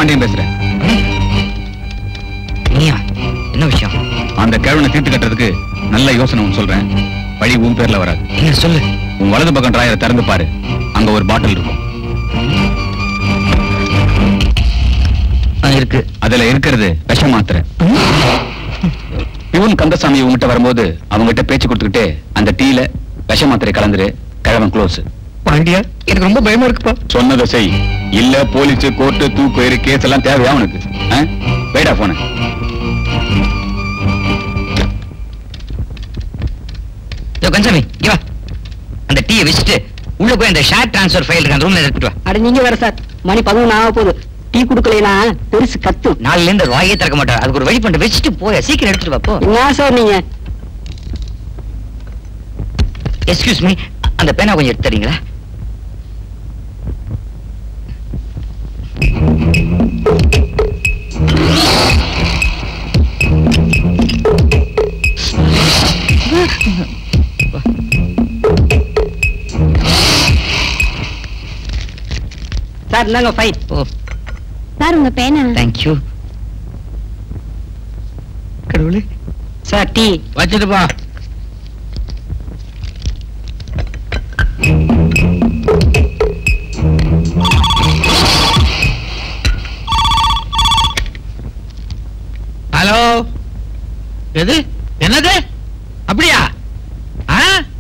பாண்டியன் பேசுறேன் நீயா என்ன விஷயம் அந்த கிழவனை தீர்த்து கட்டுறதுக்கு நல்ல யோசனை ஒன்று சொல்றேன் வழி உன் பேர்ல வராது என்ன சொல்லு உன் வலது பக்கம் டிராயரை திறந்து பாரு அங்க ஒரு பாட்டில் இருக்கும் ஆ, இருக்கு அதுல இருக்கிறது விஷ மாத்திரை இவன் கந்தசாமி உங்ககிட்ட வரும்போது அவங்ககிட்ட பேச்சு கொடுத்துக்கிட்டே அந்த டீல விஷ மாத்திரை கலந்துரு கிழவன் க்ளோஸ் பாண்டியா எனக்கு ரொம்ப பயமா இருக்குப்பா சொன்னதை செய் இல்ல போலீஸ் கோர்ட்டு தூக்கு கேஸ் எல்லாம் தேவையா உனக்கு வைடா போன யோ கன்சாமி இங்க வா அந்த டீயை வச்சுட்டு உள்ள போய் அந்த ஷேர் டிரான்ஸ்ஃபர் ஃபைல் இருக்கு அந்த ரூம்ல எடுத்துட்டு வா அட நீங்க வேற சார் மணி பதினொன்று ஆக போகுது டீ குடுக்கலைனா பெருசு கத்து நாலுல இருந்து அது வாயே திறக்க மாட்டார் அதுக்கு ஒரு வழி பண்ணிட்டு வச்சுட்டு போய சீக்கிரம் எடுத்துட்டு வா போ என்ன சார் நீங்க எக்ஸ்கியூஸ் மீ அந்த பேனா கொஞ்சம் எடுத்து தரீங்களா சார் இந்தாங்க ஃபைல் ஓ சார் உங்க பேனா தேங்க்யூ கடவுளே சார் டீ வச்சுட்டு போ ஹலோ எது என்னது அப்படியா ஆ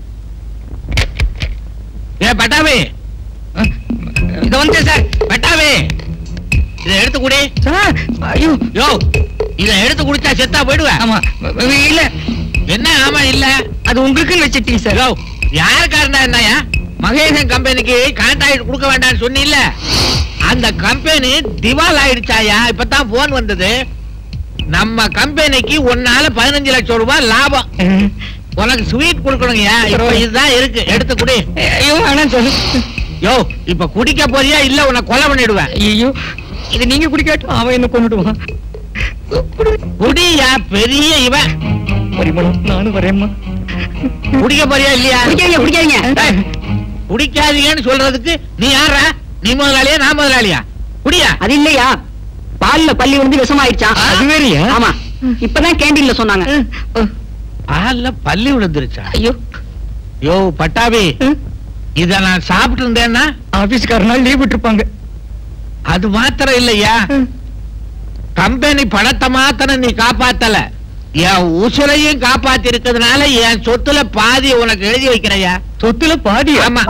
ஏ பட்டாபி இத வந்து சார் பட்டாபி இதை எடுத்து குடி சார் ஐயோ யோ இதை எடுத்து குடிச்சா செத்தா போயிடுவேன் ஆமா இல்ல என்ன ஆமா இல்ல அது உங்களுக்குன்னு வச்ச டீ சார் யோ யாருக்காரண்டா என்னயா மகேசன் கம்பெனிக்கு கான்ட்ராக்ட் கொடுக்க வேண்டாம்னு சொன்னில்ல அந்த கம்பெனி திவால் ஆயிடுச்சாயா இப்பதான் போன் வந்தது நம்ம கம்பெனிக்கு ஒன்னால பதினஞ்சு லட்சம் ரூபாய் லாபம் உனக்கு ஸ்வீட் கொடுக்கணுங்கய்யா இப்போ இதுதான் இருக்கு எடுத்து குடி ஐயோ வேணாம் சார் யோ இப்ப குடிக்க போறியா இல்ல உன்னை கொலை பண்ணிடுவேன் ஐயோ இது நீங்க குடிக்காட்டும் அவன் என்ன கொண்டுடுவான் குடியா பெரிய இவன் பரிமளம் நானும் வரேம்மா குடிக்க போறியா இல்லையா குடிக்காதீங்க குடிக்காதீங்க ஏய், குடிக்காதீங்கன்னு சொல்றதுக்கு நீ யாரா நீ முதலாளியா நான் முதலாளியா குடியா அது இல்லையா பால்ல பள்ளி வந்து விஷமாயிடுச்சான் அது வேறயா? ஆமா இப்பதான் கேண்டீன்ல சொன்னாங்க பால்ல பள்ளி விழுந்துருச்சா ஐயோ யோ பட்டாபி இத நான் சாப்பிட்டு இருந்தேன்னா ஆபீஸ்காரனால லீவ் விட்டுருப்பாங்க அது மாத்திரம் இல்லையா கம்பெனி பணத்தை மாத்திரம் நீ காப்பாத்தல என் உசுரையும் காப்பாத்தி இருக்கிறதுனால என் சொத்துல பாதி உனக்கு எழுதி வைக்கிறையா சொத்துல பாதி ஆமா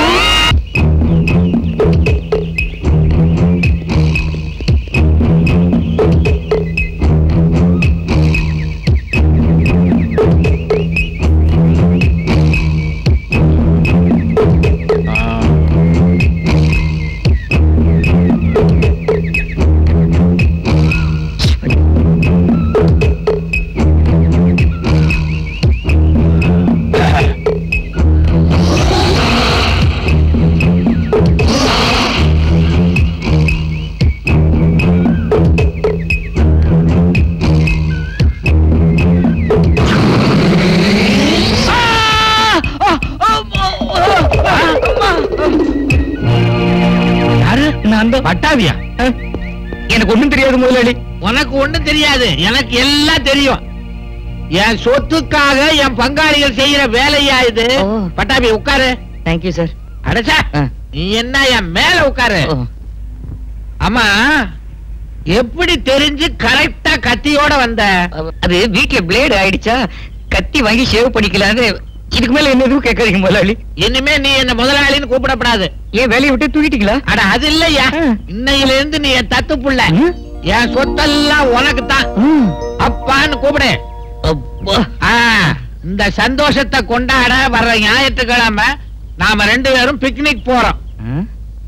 யாரு நான் தான் பட்டாபியா எனக்கு ஒண்ணும் தெரியாது முதலாளி உனக்கு ஒண்ணும் தெரியாது எனக்கு எல்லாம் தெரியும் என் சொத்துக்காக என் பங்காளிகள் செய்யற வேலையா இது ஓ. பட்டாபி உட்காரு தேங்க்யூ சார் அடச்சா நீ என்ன என் மேல உட்காரு ஆமா எப்படி தெரிஞ்சு கரெக்டா கத்தியோட வந்த அது வீட்ல பிளேடு ஆயிடுச்சா கத்தி வாங்கி ஷேவ் பண்ணிக்கலான்னு இதுக்கு மேல என்ன எதுவும் கேட்காதீங்க முதலாளி இனிமே நீ என்ன முதலாளின்னு கூப்பிடப்படாது ஏன் வேலையை விட்டு தூக்கிட்டீங்களா அட அது இல்லையா ஆ. இன்னையில இருந்து நீ என் தத்து புள்ள ம். என் சொத்தெல்லாம் உனக்கு தான் அப்பான்னு கூப்பிடு அப்பா ஆ, இந்த சந்தோஷத்தை கொண்டாட வர்ற ஞாயிற்றுக்கிழமை நாம ரெண்டு பேரும் பிக்னிக் போறோம் ஆ?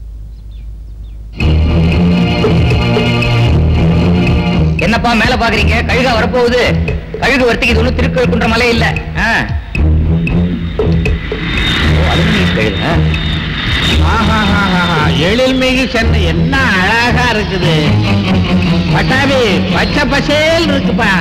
என்னப்பா மேல பாக்குறீங்க கழுகா வரப்போகுது கழுகு வரத்துக்கு இது ஒண்ணும் திருக்கழுக்குன்ற மலை இல்ல ஆ. ஓ, அதுவும் நீ கழுகு, ஆ? ஆஹாஹாஹா, எழில்மிகு சென்னை என்ன அழகா இருக்குது பட்டாபி பச்சை பசேல் இருக்குப்பா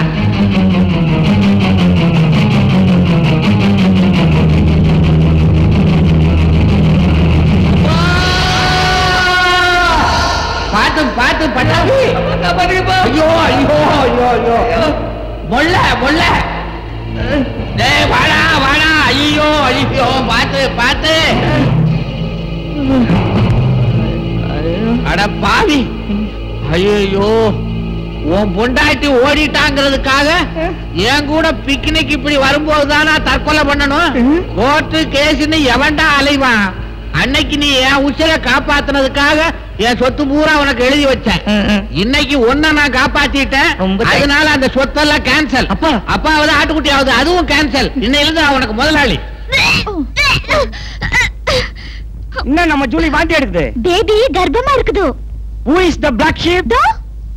பார்த்து பார்த்து பார்த்து பட்டாபி ஐயோ ஐயோ ஐயோ ஐயோ மொல்ல மொல்ல டேய் வாடா வாடா ஐயோ ஐயோ பார்த்து பார்த்து அட பாவி ஐயோ உன் பொண்டாட்டி ஓடிட்டாங்கிறதுக்காக என் கூட பிக்னிக் இப்படி வரும்போது தானா தற்கொலை பண்ணணும் கோர்ட்டு கேஸ்னு எவன்டா அலைவான் அன்னைக்கு நீ என் உச்சில காப்பாத்துனதுக்காக என் சொத்து பூரா உனக்கு எழுதி வச்சேன் இன்னைக்கு ஒன்ன நான் காப்பாத்திட்டேன் ரொம்ப thanks. அதனால அந்த சொத்தெல்லாம் கேன்சல் அப்பா. அப்பாவது ஆட்டுக்குட்டி ஆகுது அதுவும் கேன்சல் இன்னையில இருந்து நான் உனக்கு முதலாளி என்ன நம்ம ஜூலி வாந்தி எடுக்குது பேபி கர்ப்பமா இருக்குது who is the black sheep though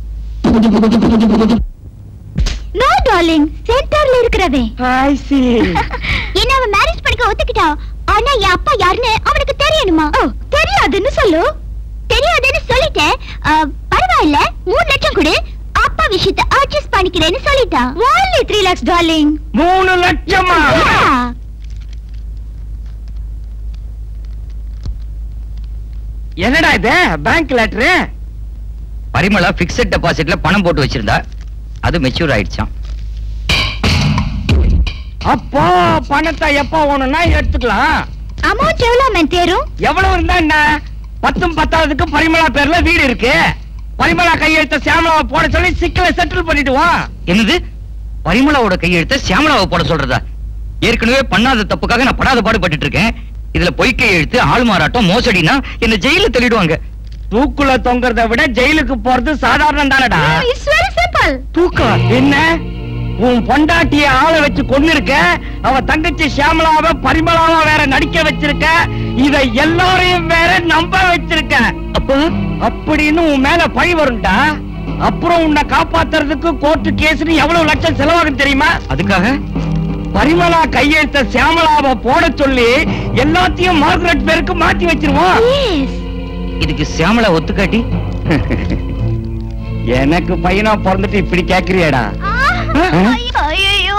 no darling சென்டர்ல இருக்கிறவன் ஐ சி என்ன அவன் மேரேஜ் பண்ணிக்க ஒத்துக்கிட்டான் ஆனா என் அப்பா யாருன்னு அவனுக்கு தெரியணுமா ஓ தெரியாதுன்னு சொல்லு தெரியாதுன்னு சொல்லிட்டேன் ஆ, பரவாயில்ல மூணு லட்சம் கொடு அப்பா விஷயத்தை அட்ஜஸ்ட் பண்ணிக்கிறேன்னு சொல்லிட்டான் only த்ரீ லேக்ஸ் டார்லிங் மூணு லட்சமா என்னடா இது பேங்க் லெட்டரு பரிமளா பிக்ஸட் டெபாசிட்ல பணம் போட்டு வச்சிருந்தா அது மெச்சூர் ஆயிடுச்சாம் அப்போ பணத்தை எப்போ வேணும்னா எடுத்துக்கலாம் அமௌண்ட் எவ்வளவு மேம் தேரும் எவ்வளவு இருந்தா என்ன பத்தும் பத்தாவதுக்கு பரிமளா பேர்ல வீடு இருக்கு பரிமளா கையெழுத்த சியாமலாவை போட சொல்லி சிக்கலை செட்டில் பண்ணிடுவோம் என்னது பரிமளாவோட கையெழுத்த சியாமலாவை போட சொல்றதா ஏற்கனவே பண்ணாத தப்புக்காக நான் படாத பாடுபட்டுட்டு இருக்கேன் இதுல பொய் கையெழுத்து ஆள் மாறாட்டம் மோசடினா என்ன ஜெயில தள்ளிடுவாங்க தூக்குல தொங்குறத விட ஜெயிலுக்கு போறது சாதாரணம் தானடா இட்ஸ் வெரி சிம்பிள் தூக்கம் என்ன உன் பொண்டாட்டிய ஆளை வச்சு கொண்டு இருக்க அவ தங்கச்சி சியாமலாவ பரிமளாவா வேற நடிக்க வச்சிருக்க இத எல்லாரையும் வேற நம்ப வச்சிருக்க அப்ப அப்படின்னு உன் மேல பழி வரும்டா அப்புறம் உன்னை காப்பாத்துறதுக்கு கோர்ட்டு கேஸ்னு எவ்வளவு லட்சம் செலவாகும் தெரியுமா அதுக்காக பரிமளா கையெழுத்த சியாமலாவ போட சொல்லி எல்லாத்தையும் மார்கரெட் பேருக்கு மாத்தி வச்சிருவோம் எஸ் இதுக்கு சியாமலா ஒத்துக்காட்டி எனக்கு பையனா பிறந்துட்டு இப்படி கேக்குறியாடா ஐயோ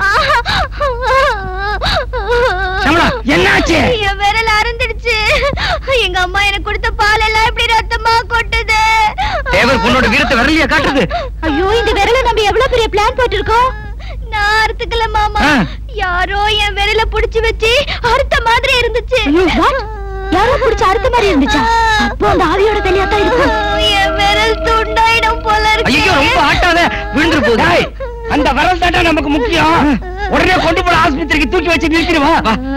ஷமலா, என்னாச்சு? என் விரல் அறந்துடுச்சு எங்க அம்மா எனக்கு கொடுத்த பால் எல்லாம் இப்படி ரத்தமா கொட்டுது தேவர் பொண்ணோட வீரத்தை விரலியா காட்டுறது ஐயோ இந்த விரல நம்ம எவ்வளவு பெரிய பிளான் போட்டிருக்கோம் நான் அறுத்துக்கல மாமா ஆ. யாரோ என் விரல புடிச்சு வச்சு அறுத்த மாதிரி இருந்துச்சு யாரோ புடிச்சு அறுத்த மாதிரி இருந்துச்சா அப்போ அந்த ஆவியோட தலையா தான் இருக்கும் என் விரல் துண்டாயிடும் போல ஐயோ ரொம்ப ஆட்டாத விழுந்துரு டேய், போகுது அந்த விரல் தாண்டா நமக்கு முக்கியம் உடனே கொண்டு போய் ஆஸ்பத்திரிக்கு தூக்கி வச்சு நிறுத்திடுவா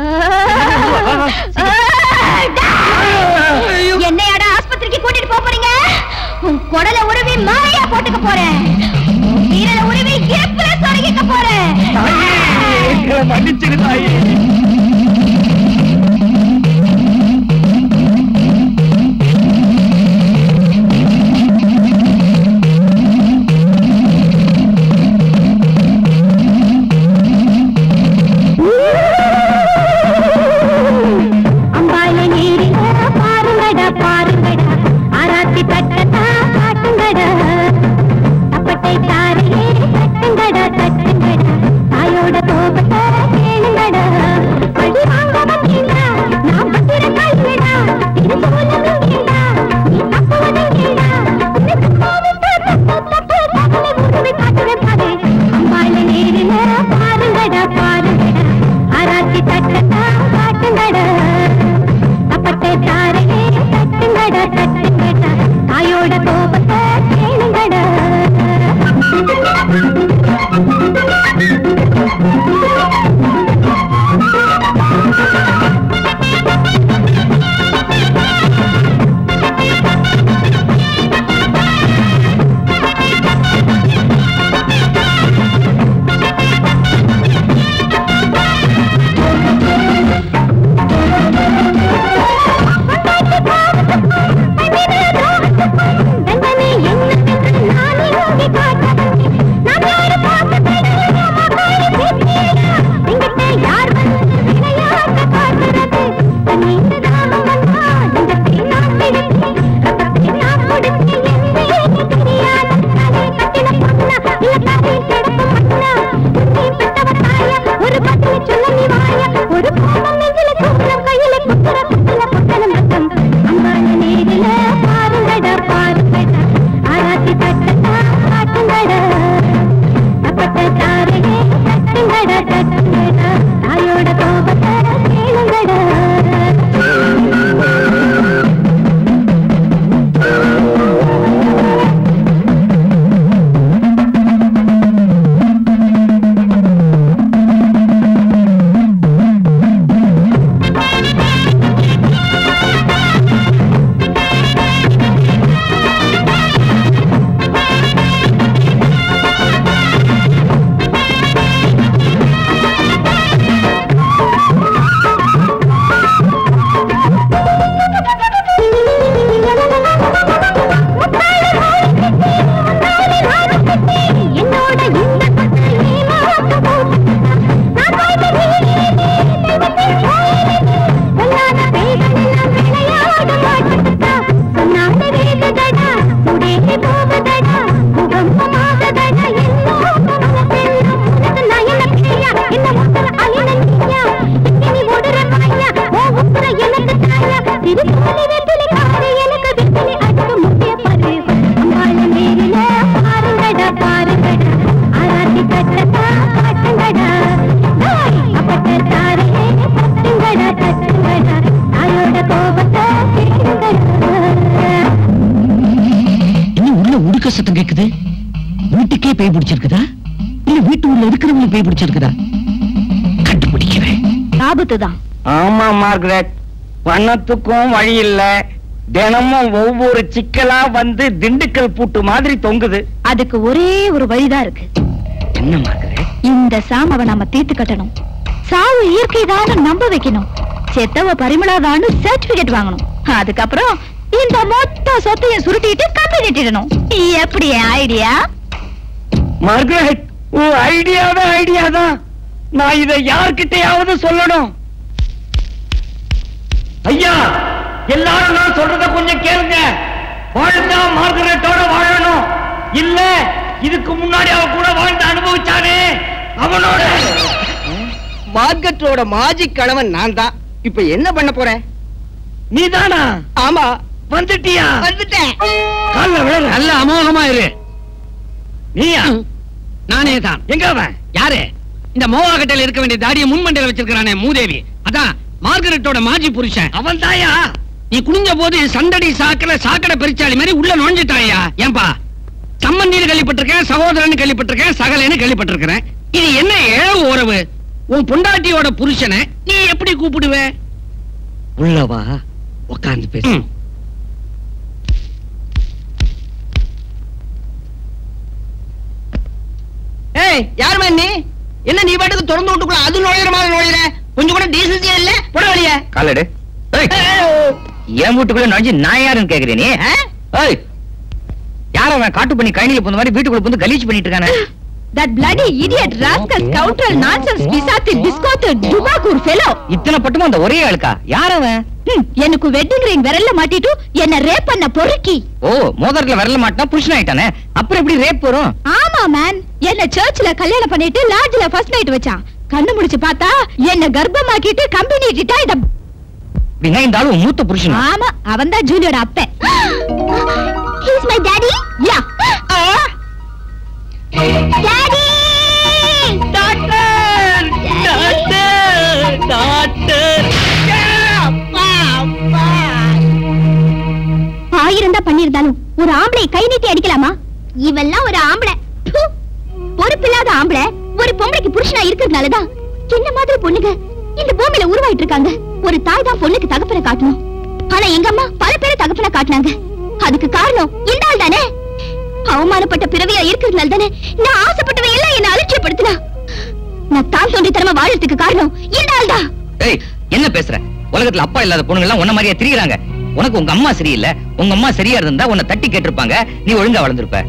என்னையாடா ஆஸ்பத்திரிக்கு கூட்டிட்டு போப் போறீங்க உன் குடல உருவி மாலையா போட்டுக்க போறேன் ஈரல உருவி இடுப்புல சொருகிக்க போறேன் எங்களை மன்னிச்சிரு தாயே அம்பால நீரில பாருங்கடா பாருங்கடா ஆராத்தி தட்டத்தா காட்டுங்கடா தப்பட்டை தாரையே தட்டுங்கடா தட்டுங்கடா தாயோட கோபத்தை கேளுங்கடா எங்க சத்தம் கேக்குது வீட்டுக்கே பேய் பிடிச்சிருக்குதா இல்ல வீட்டு உள்ள இருக்கிறவங்களுக்கு பேய் பிடிச்சிருக்குதா கண்டுபிடிக்கிறேன் ஆபத்து தான் ஆமா மார்கரெட் பணத்துக்கும் வழி இல்ல தினமும் ஒவ்வொரு சிக்கலா வந்து திண்டுக்கல் பூட்டு மாதிரி தொங்குது அதுக்கு ஒரே ஒரு வழிதான் இருக்கு என்ன மார்கரெட் இந்த சாமாவை நாம தீர்த்து கட்டணும் சாவு இயற்கைதான்னு நம்ப வைக்கணும் செத்தவ பரிமளாதான்னு சர்டிபிகேட் வாங்கணும் அதுக்கப்புறம் இந்த மொத்த சொத்தையும் சுருட்டிட்டு கம்பி நட்டிடணும் எப்படி ஐடியா மார்கரெட் உன் ஐடியாவே ஐடியா தான் நான் இதை யார்கிட்டயாவது சொல்லணும் ஐயா எல்லாரும் நான் சொல்றத கொஞ்சம் கேளுங்க வாழ்ந்தா மார்கரெட்டோட வாழணும் இல்ல இதுக்கு முன்னாடி அவ கூட வாழ்ந்து அனுபவிச்சானே அவனோட மார்க்கெட்டோட மாஜி கணவன் நான் தான் இப்ப என்ன பண்ண போற நீதானா ஆமா வந்துட்டியா வந்துட்டேன் கால்ல விழ நல்ல அமோகமா இரு நீயா நானே தான் எங்க அவன் யாரு இந்த மோவாகட்டையில இருக்க வேண்டிய தாடிய முன்மண்டையில வச்சிருக்கானே மூதேவி அதான் மார்கரெட்டோட மாஜி புருஷன் அவன் தாயா நீ குனிஞ்ச போது சந்தடி சாக்கல சாக்கடை பெரிச்சாளி மாதிரி உள்ள நுழைஞ்சிட்டாயா ஏன்பா சம்பந்தின்னு கேள்விப்பட்டிருக்கேன் சகோதரன் கேள்விப்பட்டிருக்கேன் சகலன்னு கேள்விப்பட்டிருக்கிறேன் இது என்ன ஏழவு உறவு உன் பொண்டாட்டியோட புருஷனை நீ எப்படி கூப்பிடுவ உள்ளவா உட்கார்ந்து பேசு ம். ஏய் யாருமா நீ என்ன நீ பாட்டுக்கு திறந்து விட்டுக்குள்ள அது நுழையிற மாதிரி நுழையிற கொஞ்சம் கூட டீசன்சியா இல்ல போட வழிய காலடு என் வீட்டுக்குள்ள நுழைஞ்சு நான் யாருன்னு கேக்குறேன் நீ ஏய் யார் அவன் காட்டு பண்ணி கழனியில போன மாதிரி வீட்டுக்குள்ள வந்து கலீச் பண்ணிட்டு இருக்கானே That bloody idiot rascal scoundrel nonsense பிசாத்து பிஸ்கோத்து டுபாக்கூர் fellow இத்தனை பட்டுமா அந்த ஒரே ஆளுக்கா யார் அவன் ஹம், எனக்கு வெட்டிங் ரிங் விரல்ல மாட்டிட்டு என்ன ரேப் பண்ண பொறுக்கி ஓ மோதிரத்துல விரல மாட்டினா புருஷன் ஆயிட்டானே அப்புறம் எப்படி ரேப் வரும் ஆமா மேன் என்ன சர்ச்ல கல்யாணம் பண்ணிட்டு லாட்ஜ்ல ஃபர்ஸ்ட் நைட் வச்சான் கண்ணு முடிச்சு பார்த்தா என்ன கர்ப்பமாக்கிட்டு கம்பி நீட்டிட்டா இத அப்படின்னா இந்த ஆளு உன் மூத்த புருஷன் ஆமா அவன் தான் ஜூலியோட அப்பன் he's my daddy yeah daddy doctor doctor doctor ஆயிரம் தான் பண்ணிருந்தாலும் ஒரு ஆம்பளை கை நீட்டி அடிக்கலாமா இவெல்லாம் ஒரு ஆம்பளை ப்பு. பொறுப்பில்லாத ஆம்பளை ஒரு பொம்பளைக்கு புருஷனா இருக்கிறதுனாலதான் என்ன மாதிரி பொண்ணுங்க இந்த பூமியில உருவாயிட்டு இருக்காங்க ஒரு தாய் தான் பொண்ணுக்கு தகப்பனை காட்டணும் ஆனா எங்க அம்மா பல பேரை தகப்பனை காட்டினாங்க அதுக்கு காரணம் இந்த ஆள் தானே அவமானப்பட்ட பிறவியா இருக்கிறதுனால தானே நான் ஆசைப்பட்டவ எல்லாம் என்ன அலட்சியப்படுத்தினா நான் தான் தோன்றித்தனமா வாழறதுக்கு காரணம் இந்த ஆள் தான் ஏய் என்ன பேசுற உலகத்துல அப்பா இல்லாத பொண்ணுங்க எல்லாம் உன்ன மாதிரியே திரியுறாங்க உனக்கு உங்க அம்மா சரியில்லை உங்க அம்மா சரியா இருந்தா உன்னை தட்டி கேட்டிருப்பாங்க நீ ஒழுங்கா வளர்ந்திருப்ப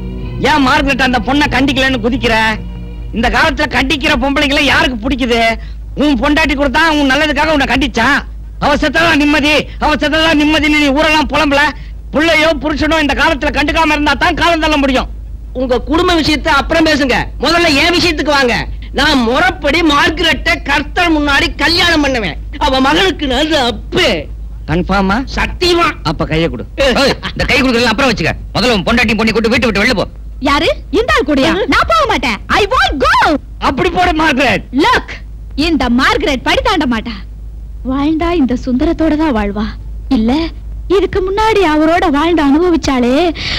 ஏன் மார்கரெட் அந்த பொண்ணை கண்டிக்கலன்னு குதிக்கிற இந்த காலத்துல கண்டிக்கிற பொம்பளைங்களை யாருக்கு பிடிக்குது உன் பொண்டாட்டி கொடுத்தா உன் நல்லதுக்காக உன்னை கண்டிச்சான் அவ செத்ததான் நிம்மதி அவ செத்ததான் நிம்மதின்னு நீ ஊரெல்லாம் புலம்பல புள்ளையோ புருஷனோ இந்த காலத்துல கண்டுக்காம இருந்தா தான் காலம் தள்ள முடியும் உங்க குடும்ப விஷயத்தை அப்புறம் பேசுங்க முதல்ல என் விஷயத்துக்கு வாங்க நான் முறைப்படி மார்கரெட்ட கர்த்தர் முன்னாடி கல்யாணம் பண்ணுவேன் அவ மகனுக்கு நான் அப்பு கன்ஃபார்மா சத்தியமா அப்ப கைய கொடு ஏய், இந்த கை கொடுக்கறதுல அப்புறம் வச்சுக்க முதல்ல உன் பொண்டாட்டி பொண்ணி கூட்டு வீட்டு விட்டு வெளில போ யாரு இந்த ஆள் கூடயா நான் போக மாட்டேன் ஐ வாண்ட் கோ அப்படி போடு மார்கரெட் லுக் இந்த மார்கரெட் படி தாண்ட மாட்டா வாழ்ந்தா இந்த சுந்தரத்தோட தான் வாழ்வா இல்ல இதுக்கு முன்னாடி அவரோட வாழ்ந்து அனுபவிச்சாளே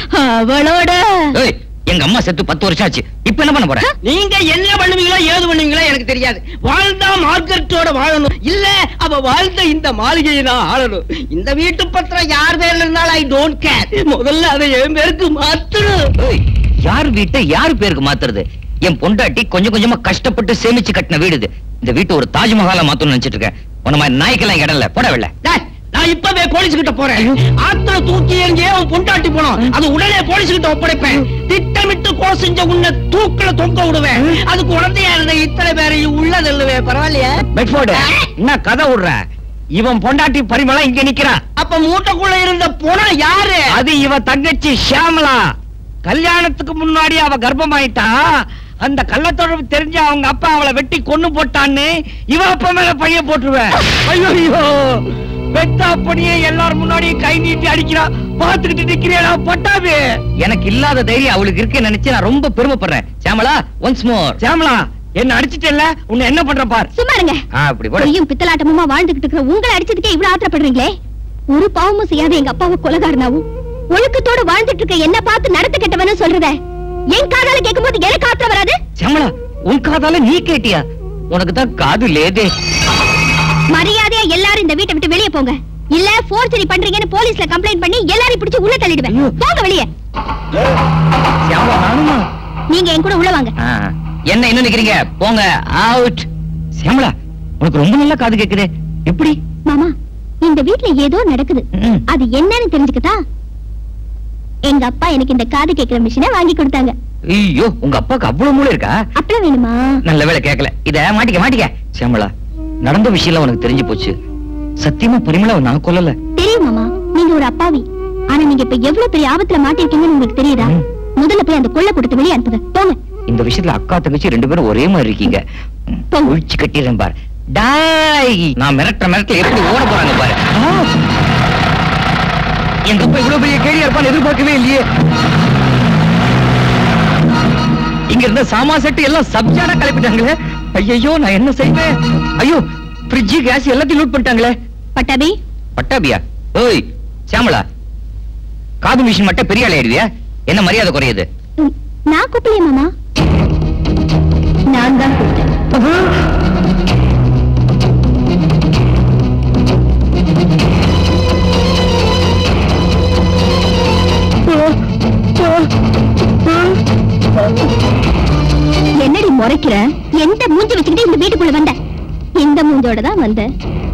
அவளோட ஏய், எங்க அம்மா செத்து பத்து வருஷம் ஆச்சு இப்ப என்ன பண்ண போற நீங்க என்ன பண்ணுவீங்களோ ஏது பண்ணுவீங்களோ எனக்கு தெரியாது வாழ்ந்தா மார்க்கெட்டோட வாழணும் இல்ல அவ வாழ்ந்த இந்த மாளிகையை நான் ஆளணும் இந்த வீட்டு பத்திரம் யார் பேர்ல இருந்தாலும் ஐ டோன்ட் கேர் முதல்ல அதை என் பேருக்கு மாத்தணும் ஏய், யார் வீட்டை யார் பேருக்கு மாத்துறது என் பொண்டாட்டி கொஞ்சம் கொஞ்சமா கஷ்டப்பட்டு சேமிச்சு கட்டின வீடு இது இந்த வீட்டை ஒரு தாஜ்மஹாலா மாத்தணும்னு நினைச்சிட்டு இருக்கேன் உன்ன மாதிரி நாய்க்கெல்லாம் இடம் இல்ல போட வெள்ள டேய், நான் இப்பவே போலீஸ் கிட்ட போறேன் ஆத்துல தூக்கி எறிஞ்சே உன் பொண்டாட்டி போனோம் அது உடனே போலீஸ் கிட்ட ஒப்படைப்பேன் திட்டமிட்டு கொலை செஞ்ச உன்னை தூக்குல தொங்க விடுவேன் அதுக்கு உடந்தையா இருந்த இத்தனை பேரையும் உள்ள தள்ளுவேன் பரவாயில்லையா பெட்ஃபோர்டு என்ன கதை விடுற இவன் பொண்டாட்டி பரிமளா இங்க நிக்கிறா அப்ப மூட்டைக்குள்ள இருந்த பொணம் யாரு அது இவ தங்கச்சி ஷியாமலா கல்யாணத்துக்கு முன்னாடி அவ கர்ப்பமாயிட்டா அந்த கள்ளத்தொடர்பு தெரிஞ்சு அவங்க அப்பா அவளை வெட்டி கொன்னு போட்டான்னு இவ அப்பா மேல பைய போட்டுருவேன் ஐயோ ஐயோ பெத்த அப்படியே எல்லாரும் முன்னாடியும் கை நீட்டி அடிக்கிறா பாத்துக்கிட்டு நிக்கிறேடா பட்டாபி எனக்கு இல்லாத தைரியம் அவளுக்கு இருக்குன்னு நினைச்சு நான் ரொம்ப பெருமைப்படுறேன் சாமலா ஒன்ஸ் மோர் ஷியாமலா என்ன அடிச்சிட்டல உன்னை என்ன பண்ற பார் சும்மா இருங்க அப்படி போட பொய்யும் பித்தலாட்டமுமா வாழ்ந்துகிட்டு இருக்கிற உங்களை அடிச்சதுக்கே இவ்வளவு ஆத்திரப்படுறீங்களே ஒரு பாவமும் செய்யாத எங்க அப்பாவை கொலகாரனாவும் ஒழுக்கத்தோட வாழ்ந்துட்டு இருக்க என்ன பார்த்து நடத்த கெட்டவன்னு சொல்றத என் காதால கேட்கும்போது எனக்கு ஆத்திரம் வராது சியாமளா உன் காதால நீ கேட்டியா உனக்கு தான் காது லேதே மரியாதையா எல்லாரும் இந்த வீட்டை விட்டு வெளியே போங்க இல்ல போர்ஜரி பண்றீங்கன்னு போலீஸ்ல கம்ப்ளைண்ட் பண்ணி எல்லாரையும் பிடிச்சு உள்ள தள்ளிடுவேன் ஐயோ. போங்க வெளியே சியாமளா நானுமா நீங்க என் கூட உள்ள வாங்க ஆ, என்ன இன்னும் நிக்கிறீங்க போங்க அவுட் சியாமளா உனக்கு ரொம்ப நல்லா காது கேக்குதே எப்படி மாமா இந்த வீட்ல ஏதோ நடக்குது ம். அது என்னன்னு தெரிஞ்சுக்கதா எங்க அப்பா எனக்கு இந்த காது கேட்கிற மிஷினை வாங்கி கொடுத்தாங்க ஐயோ உங்க அப்பாக்கு அவ்வளவு மூளை இருக்கா அப்பளம் வேணுமா நல்ல வேலை கேட்கல இத மாட்டிக்க மாட்டிக்க சியாமளா நடந்த விஷயம் உனக்கு தெரிஞ்சு போச்சு சத்தியமா பரிமளா நான் கொல்லல தெரியும் மாமா நீங்க ஒரு அப்பாவி ஆனா நீங்க இப்ப எவ்வளவு பெரிய ஆபத்துல மாட்டிருக்கீங்கன்னு உங்களுக்கு தெரியுதா ம். முதல்ல போய் அந்த கொள்ள கொடுத்து வெளியே அனுப்புங்க போங்க இந்த விஷயத்துல அக்கா தங்கச்சி ரெண்டு பேரும் ஒரே மாதிரி இருக்கீங்க ம், போங்க. ஒழிச்சு கட்டிடுறேன் பாரு டாய் நான் மிரட்ட மிரட்டல எப்படி ஓட போறாங்க பாரு ஆ! எங்க அப்பா இவ்வளவு பெரிய கேடியா இருப்பான்னு எதிர்பார்க்கவே இல்லையே இங்க இருந்த சாமா செட்டு எல்லாம் சப்ஜானா கிளப்பிட்டாங்களே ஐயோ நான் என்ன செய்வேன் ஐயோ ஃப்ரிட்ஜ் கேஸ் எல்லாத்தையும் லூட் பண்ணிட்டாங்களே பட்டாபி பட்டாபியா ஓய் சாமலா காது மிஷின் மட்டும் பெரிய ஆள் ஆயிடுவியா என்ன மரியாதை குறையுது ம், நான் கூப்பிடலையே மாமா நான் தான் கூப்பிட்டேன் என்னடி முறைக்கிற எந்த மூஞ்சி வச்சுக்கிட்டு இந்த வீட்டுக்குள்ள வந்த இந்த மூஞ்சோட தான் வந்தேன்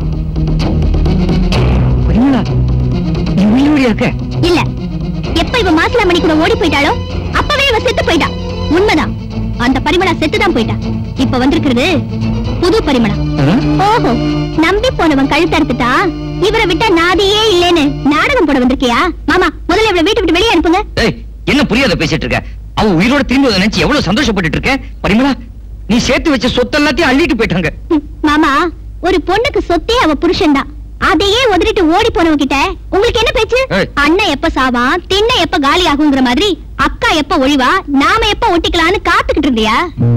பரிமளா நீ உயிரோடியா இருக்க இல்ல எப்ப இவ மாசிலா மணி கூட ஓடி போயிட்டாளோ அப்பவே இவ செத்து போயிட்டா உண்மைதான் அந்த பரிமளா செத்துதான் போயிட்டா இப்ப வந்திருக்கிறது புது பரிமளா ஆ? ஓஹோ நம்பி போனவன் கழுத்தறுத்துட்டா இவரை விட்டா நாதியே இல்லேன்னு நாடகம் போட வந்திருக்கியா மாமா முதல்ல இவளை வீட்டு விட்டு வெளியே அனுப்புங்க ஏய் என்ன புரியாத பேசிட்டு இருக்க அவ உயிரோட திரும்பி வந்த நினைச்சு எவ்வளவு சந்தோஷப்பட்டுட்டு இருக்க பரிமளா நீ சேர்த்து வச்ச சொத்து எல்லாத்தையும் அள்ளிட்டு போயிட்டாங்க ம், மாமா ஒரு பொண்ணுக்கு சொத்தே அவ புருஷன்தான் அதையே உதறிட்டு ஓடி போனவங்கிட்ட உங்களுக்கு என்ன பேச்சு ஏய். அண்ணன் எப்ப சாவான் திண்ணை எப்ப காலி ஆகுங்கிற மாதிரி அக்கா எப்ப ஒழிவா நாம எப்ப ஒட்டிக்கலாம்னு காத்துக்கிட்டு இருந்தியா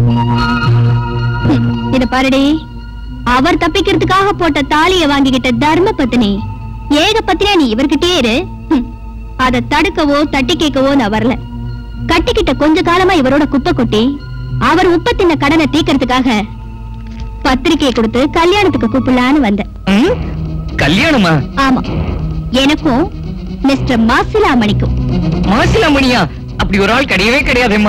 ம், இத பாருடி அவர் தப்பிக்கிறதுக்காக போட்ட தாலிய வாங்கிக்கிட்ட தர்ம பத்தினி ஏக பத்தினியா நீ இவர்கிட்டே இரு ம், அத தடுக்கவோ தட்டி கேட்கவோ நான் வரல கட்டிக்கிட்ட கொஞ்ச காலமா இவரோட குப்பை கொட்டி அவர் உப்ப தின்ன கடனை தீக்கிறதுக்காக பத்திரிக்கை கொடுத்து கல்யாணத்துக்கு கூப்பிடலான்னு வந்தேன் ம்? கல்யாணமா ஆமா எனக்கும் மிஸ்டர் மாசிலாமணிக்கும் மாசிலாமணியா அப்படி ஒரு ஆள் கிடையவே கிடையாதேம்மா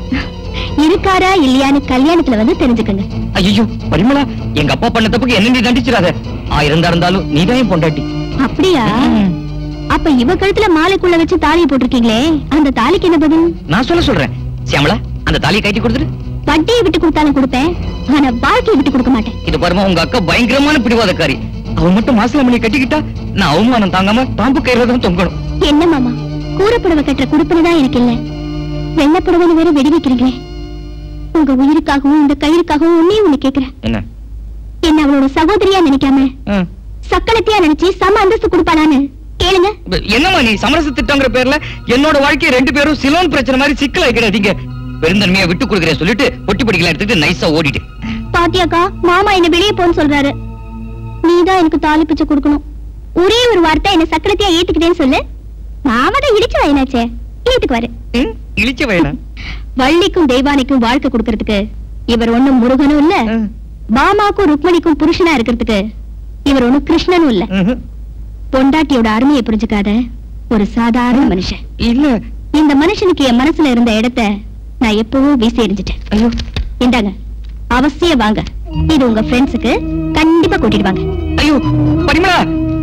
இருக்காரா இல்லையான்னு கல்யாணத்துல வந்து தெரிஞ்சுக்கங்க ஐயோ பரிமளா எங்க அப்பா பண்ண தப்புக்கு என்ன நீ தண்டிச்சிடாத ஆயிரம் தான் இருந்தாலும் நீதான் என் பொண்டாட்டி அப்படியா ம். அப்ப இவ கழுத்துல மாலைக்குள்ள வச்சு தாலியை போட்டிருக்கீங்களே அந்த தாலிக்கு என்ன பதில் நான் சொல்ல சொல்றேன் சியாமளா அந்த தாலியை கட்டி கொடுத்துரு வட்டியை விட்டு கொடுத்தாலும் கொடுப்பேன் ஆனா வாழ்க்கையை விட்டு கொடுக்க மாட்டேன் இது பாருமா உங்க அக்கா பயங்கரமான பிடிவாதக்காரி அவ மட்டும் மாசிலாமணி கட்டிக்கிட்டா நான் அவமானம் தாங்காம பாம்பு கயிறு தான் தொங்கணும் என்ன மாமா கூறப்புடவை கட்டுற குடுப்பனை தான் எனக்கு இல்ல வெள்ளப்புடவை வேற வெடி வைக்கிறீங்களே உங்க உயிருக்காகவும் இந்த கயிறுக்காகவும் உன்னே ஒண்ணு கேக்குறேன் என்ன என்ன அவளோட சகோதரியா நினைக்காம ம். சக்களத்தையா நினைச்சு சம அந்தஸ்து கொடுப்பானான்னு கேளுங்க என்னம்மா நீ சமரச திட்டங்கிற பேர்ல என்னோட வாழ்க்கையை ரெண்டு பேரும் சிலோன் பிரச்சனை மாதிரி சிக்கல் வைக்கிறாதீங்க பெருந்தன்மையா விட்டு கொடுக்குறேன் சொல்லிட்டு பொட்டி படிக்கலாம் எடுத்துட்டு நைஸா ஓடிட்டு பாத்தியாக்கா மாமா என்ன வெளியே போன்னு சொல்றாரு நீதான் எனக்கு தாலி பிச்சை கொடுக்கணும் ஒரே ஒரு வார்த்தை என்ன சக்கரத்தையா ஏத்துக்கிட்டேன்னு சொல்லு மாமா தான் இடிச்சு வயனாச்சே ஏத்துக்குவாரு ம், இழிச்ச வயனா வள்ளிக்கும் தெய்வானைக்கும் வாழ்க்கை கொடுக்கறதுக்கு இவர் ஒண்ணும் முருகனும் இல்ல பாமாக்கும் ருக்மணிக்கும் புருஷனா இருக்கிறதுக்கு இவர் ஒண்ணும் கிருஷ்ணனும் இல்ல பொண்டாட்டியோட அருமையை புரிஞ்சுக்காத ஒரு சாதாரண மனுஷன் இல்ல இந்த மனுஷனுக்கு என் மனசுல இருந்த இடத்த நான் எப்பவோ வீசி எறிஞ்சிட்டேன் ஐயோ இந்தாங்க அவசியம் வாங்க இது உங்க ஃப்ரெண்ட்ஸுக்கு கண்டிப்பா கூட்டிட்டு வாங்க ஐயோ பரிமளா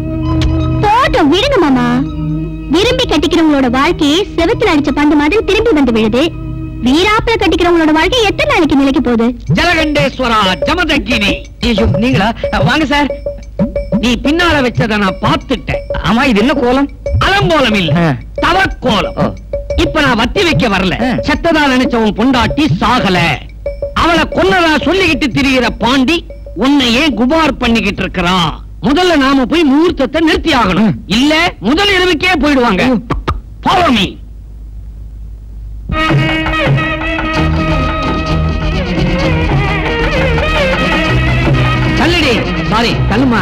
போட்டோம் விடுங்க மாமா விரும்பி கட்டிக்கிறவங்களோட வாழ்க்கையே செவத்துல அடிச்ச பந்து மாதிரி திரும்பி வந்து விழுது வீராப்புல கட்டிக்கிறவங்களோட வாழ்க்கை எத்தனை நாளைக்கு நிலைக்கு போகுது ஜலகண்டேஸ்வரா ஜமதக்கினி ஐயோ நீங்களா அ, வாங்க சார் நீ பின்னால வச்சத நான் பார்த்துட்டேன் ஆமா இது என்ன கோலம் அலங்கோலம் இல்ல ஆ. தவக்கோலம் ஓ. இப்ப நான் வத்தி வைக்க வரல ஆ. செத்ததா நினைச்ச உன் பொண்டாட்டி சாகல அவளை கொன்னதா சொல்லிக்கிட்டு திரிகிற பாண்டி உன்னை ஏன் குபார் பண்ணிக்கிட்டு இருக்கிறான் முதல்ல நாம போய் முகூர்த்தத்தை நிறுத்தி ஆகணும் இல்ல முதல் இரவுக்கே போயிடுவாங்க ஃபாலோ மீ தள்ளுடி சாரி தள்ளுமா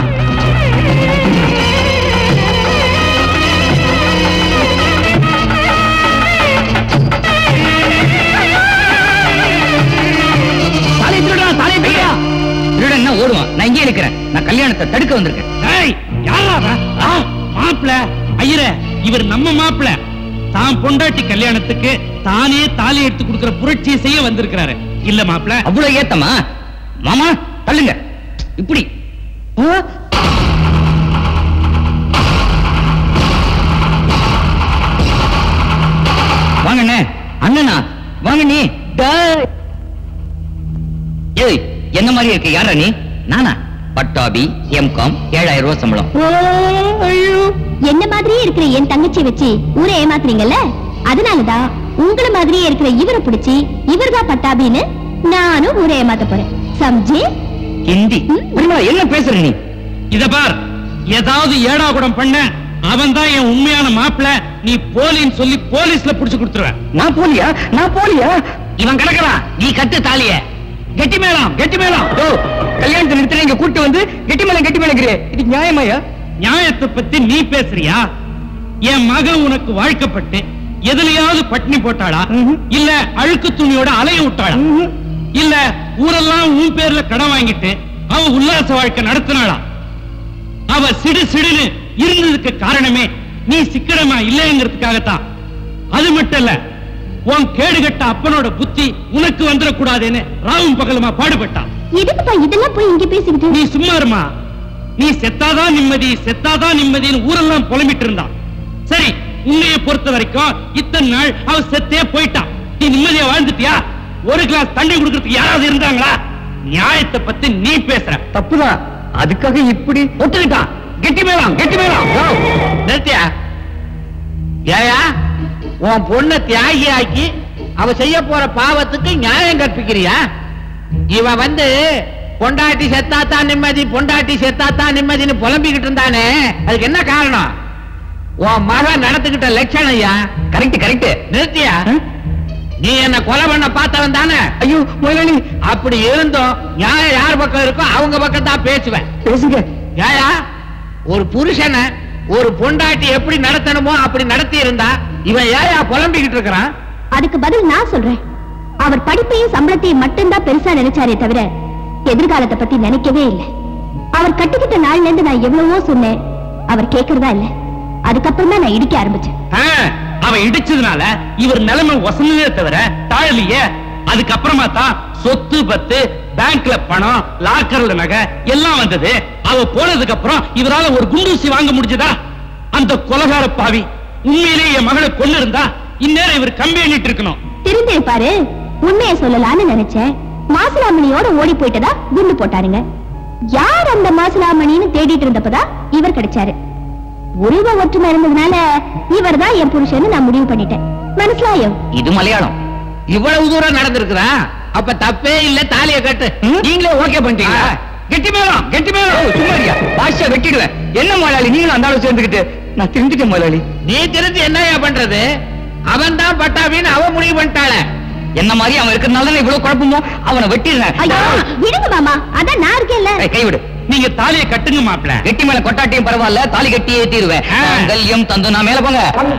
கேட்க வந்திருக்கேன் ஏய் யாரா அவ? ஆ, மாப்பிள ஐயரே இவர் நம்ம மாப்பிள தான் பொண்டாட்டி கல்யாணத்துக்கு தானே தாலி எடுத்து கொடுக்கிற புரட்சியை செய்ய வந்திருக்கிறாரு இல்ல மாப்பிள அவ்வளவு ஏத்தமா மாமா தள்ளுங்க இப்படி ஆ? வாங்கண்ணே அண்ணனா வாங்க நீ டேய். ஏய் என்ன மாதிரி இருக்கு யாரா நீ நானா பட்டாபி எம்காம் ஏழாயிரம் ரூபாய் சம்பளம் என்ன மாதிரியே இருக்கிற என் தங்கச்சியை வச்சு ஊரை ஏமாத்துறீங்கல்ல அதனாலதான் உங்கள மாதிரியே இருக்கிற இவரை பிடிச்சி இவர்தான் பட்டாபின்னு நானும் ஊரை ஏமாத்த போறேன் சம்ஜி ஹிந்தி பரிமளா, என்ன பேசுற நீ இத பார் ஏதாவது ஏடா குடம் பண்ண அவன் தான் என் உண்மையான மாப்பிள நீ போலின்னு சொல்லி போலீஸ்ல புடிச்சு கொடுத்துருவேன் நான் போலியா நான் போலியா இவன் கிடக்குறான் நீ கட்டு தாலிய கெட்டி மேளம் கெட்டி மேளம் ஓ கல்யாணத்தை நிறுத்தி இங்க கூட்டு வந்து கெட்டி மேல கெட்டி மேலங்கிறே இது நியாயமாயா நியாயத்தை பத்தி நீ பேசுறியா என் மகன் உனக்கு வாழ்க்கப்பட்டு எதுலயாவது பட்டினி போட்டாளா ம்ஹும். இல்ல அழுக்கு துணியோட அலைய விட்டாளா இல்ல ஊரெல்லாம் உன் பேர்ல கடன் வாங்கிட்டு அவ உல்லாச வாழ்க்கை நடத்தினாளா அவ சிடு சிடுன்னு இருந்ததுக்கு காரணமே நீ சிக்கனமா இல்லைங்கிறதுக்காகத்தான் அது மட்டும் இல்ல உன் கேடுகட்ட அப்பனோட புத்தி உனக்கு வந்துடக்கூடாதுன்னு ராவும் பகலுமா பாடுபட்டான் எதுக்குப்பா இதெல்லாம் போய் இங்க பேசிக்கிட்டு நீ சும்மா இருமா நீ செத்தாதான் நிம்மதி செத்தாதான் நிம்மதின்னு ஊரெல்லாம் புலம்பிட்டு இருந்தான் சரி உன்னைய பொறுத்த வரைக்கும் இத்தனை நாள் அவ செத்தே போயிட்டான் நீ நிம்மதியா வாழ்ந்துட்டியா ஒரு கிளாஸ் தண்ணி கொடுக்கறதுக்கு யாராவது இருந்தாங்களா நியாயத்தை பத்தி நீ பேசுற தப்புதான் அதுக்காக இப்படி ஒத்துக்கிட்டான் கெட்டி மேலாம் கெட்டி மேலாம் நிறுத்தியா ஏயா உன் பொண்ண தியாகி ஆக்கி அவ செய்ய போற பாவத்துக்கு நியாயம் கற்பிக்கிறியா இவன் வந்து பொண்டாட்டி செத்தாத்தான் நிம்மதி பொண்டாட்டி செத்தாத்தான் நிம்மதின்னு புலம்பிக்கிட்டு இருந்தானே அதுக்கு என்ன காரணம் உன் மகன் நடத்துக்கிட்ட லட்சணம் ஐயா கரெக்ட் கரெக்ட் நிறுத்தியா நீ என்ன கொலை பண்ண பார்த்தவன் தானே ஐயோ முதலாளி அப்படி இருந்தும் நியாயம் யார் பக்கம் இருக்கோ அவங்க பக்கம் தான் பேசுவேன் பேசுங்க ஏயா ஒரு புருஷனை ஒரு பொண்டாட்டி எப்படி நடத்தணுமோ அப்படி நடத்தி இருந்தா இவன் ஏயா புலம்பிக்கிட்டு இருக்கிறான் அதுக்கு பதில் நான் சொல்றேன் அவர் படிப்பையும் சம்பளத்தையும் மட்டும்தான் பெருசா நினைச்சாரே தவிர எதிர்காலத்தை பத்தி நினைக்கவே இல்லை அவர் கட்டிக்கிட்ட நாள்ல இருந்து நான் எவ்வளவோ சொன்னேன் அவர் கேக்குறதா இல்ல அதுக்கப்புறம் தான் நான் இடிக்க ஆரம்பிச்சேன் ஆ, அவன் இடிச்சதுனால இவர் நிலைமை வசந்ததே தவிர தாழலையே அதுக்கப்புறமா தான் சொத்து பத்து பேங்க்ல பணம் லாக்கர்ல நகை எல்லாம் வந்தது அவ போனதுக்கு அப்புறம் இவரால ஒரு குண்டூசி வாங்க முடிஞ்சதா அந்த கொலகார பாவி உண்மையிலேயே என் மகளை கொண்டு இருந்தா இந்நேரம் இவர் கம்பி எண்ணிட்டு இருக்கணும் திருந்திருப்பாரு உண்மையை சொல்லலாம்னு நினைச்சேன் மாசிலாமணியோட ஓடி போயிட்டதா குண்டு போட்டாருங்க யார் அந்த மாசிலாமணின்னு தேடிட்டு இருந்தப்பதான் இவர் கிடைச்சாரு உருவ ஒற்றுமை இருந்ததுனால இவர்தான் என் புருஷன்னு நான் முடிவு பண்ணிட்டேன் மனசிலாயம் இது மலையாளம் இவ்வளவு தூரம் நடந்திருக்கிறா அப்ப தப்பே இல்ல தாலிய கட்டு நீங்களே ஓகே பண்ணிட்டீங்களா ஆ. கெட்டி மேலம் கெட்டி மேலம் சும்மாரியா பாஷா வெட்டிடுவேன் என்ன முதலாளி நீங்களும் அந்த ஆளு சேர்ந்துக்கிட்டு நான் திருந்துட்டேன் முதலாளி நீ தெரிஞ்சு என்னய்யா பண்றது அவன் தான் பட்டாபின்னு அவ முடிவு பண்ணிட்டாள என்ன மாதிரி அவன் இருக்கிறதுனால தான் இவ்வளவு குழப்பமோ அவனை வெட்டிடுறேன் ஐயோ விடுங்க மாமா அதான் நான் இருக்கேன்ல ஏய், கைவிடு நீங்க தாலியை கட்டுங்க மாப்பிள கெட்டி மேல கொட்டாட்டியும் பரவாயில்ல தாலி கட்டி ஏத்திடுவேன் ஆ. கல்யம் தந்து நான் மேல போங்க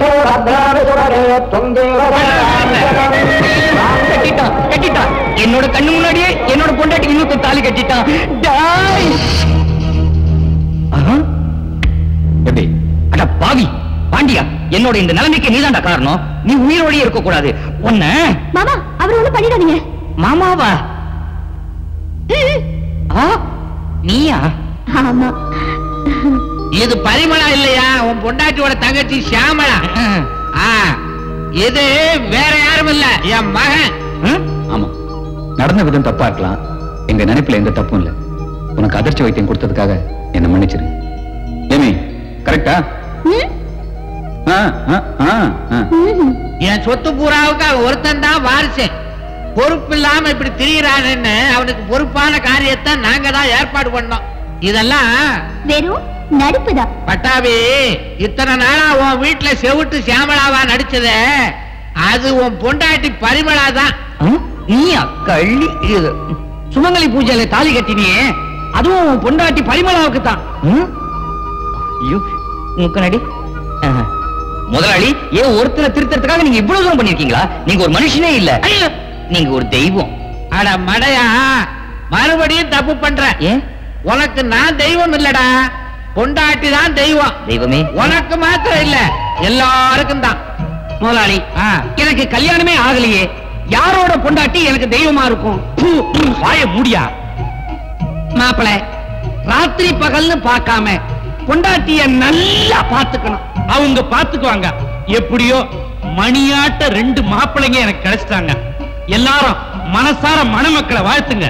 கட்டிட்டான் கட்டிட்டான் என்னோட கண்ணு முன்னாடியே என்னோட பொண்டாட்டிக்கு இன்னொரு தாலி கட்டிட்டான் டாய். ஆஹா. எப்படி அட பாவி பாண்டியா என்னோட இந்த நிலைமைக்கு நீதான்டா காரணம் நீ உயிரோடயே இருக்க கூடாது உன்ன மாமா அவர் ஒண்ணும் பண்ணிடாதீங்க மாமாவா ஆ நீயா ஆமா இது பரிமளா இல்லையா உன் பொண்டாட்டியோட தங்கச்சி சியாமளா ஆ, இது வேற யாரும் இல்ல என் மகன் ஆமா நடந்த விதம் தப்பா இருக்கலாம் எங்க நினைப்புல எந்த தப்பும் இல்ல உனக்கு அதிர்ச்சி வைத்தியம் கொடுத்ததுக்காக என்ன மன்னிச்சிரு ஏமி கரெக்டா ம்? ஆ, ஆ, ஆ, ஆ. ம்ஹும். என் சொத்து பூராவுக்கு அவன் ஒருத்தன் தான் வாரிசேன் பொறுப்பு இல்லாம இப்படி திரியறான்னு அவனுக்கு பொறுப்பான காரியத்தை நாங்க தான் ஏற்பாடு பண்ணோம் இதெல்லாம் வெறும் நடிப்புதான் பட்டாபி இத்தனை நாளா உன் வீட்டுல செவிட்டு சியாமளாவா நடிச்சதே அது உன் பொண்டாட்டி பரிமளா தான் ஆ? நீயா கள்ளி இது சுமங்கலி பூஜையில தாலி கட்டினியே அதுவும் உன் பொண்டாட்டி பரிமளாவுக்கு தான் ஐயோ முக்கனடி முதலாளி ஏன் ஒருத்தரை திருத்தறதுக்காக நீங்க இவ்வளவு தூரம் பண்ணிருக்கீங்களா நீங்க ஒரு மனுஷனே இல்ல நீங்க ஒரு தெய்வம் அட மடையா மறுபடியும் தப்பு பண்ற ஏன் உனக்கு நான் தெய்வம் இல்லடா பொண்டாட்டி தான் தெய்வம் தெய்வமே உனக்கு மாத்திரம் இல்ல எல்லாருக்கும் தான் முதலாளி ஆ. எனக்கு கல்யாணமே ஆகலையே யாரோட பொண்டாட்டி எனக்கு தெய்வமா இருக்கும் வாய மூடியா மாப்பிள ராத்திரி பகல்னு பார்க்காம பொண்டாட்டிய நல்லா பாத்துக்கணும் அவங்க பாத்துக்குவாங்க எப்படியோ மணியாட்ட ரெண்டு மாப்பிள்ளைங்க எனக்கு கிடைச்சிட்டாங்க எல்லாரும் மனசார மணமக்களை வாழ்த்துங்க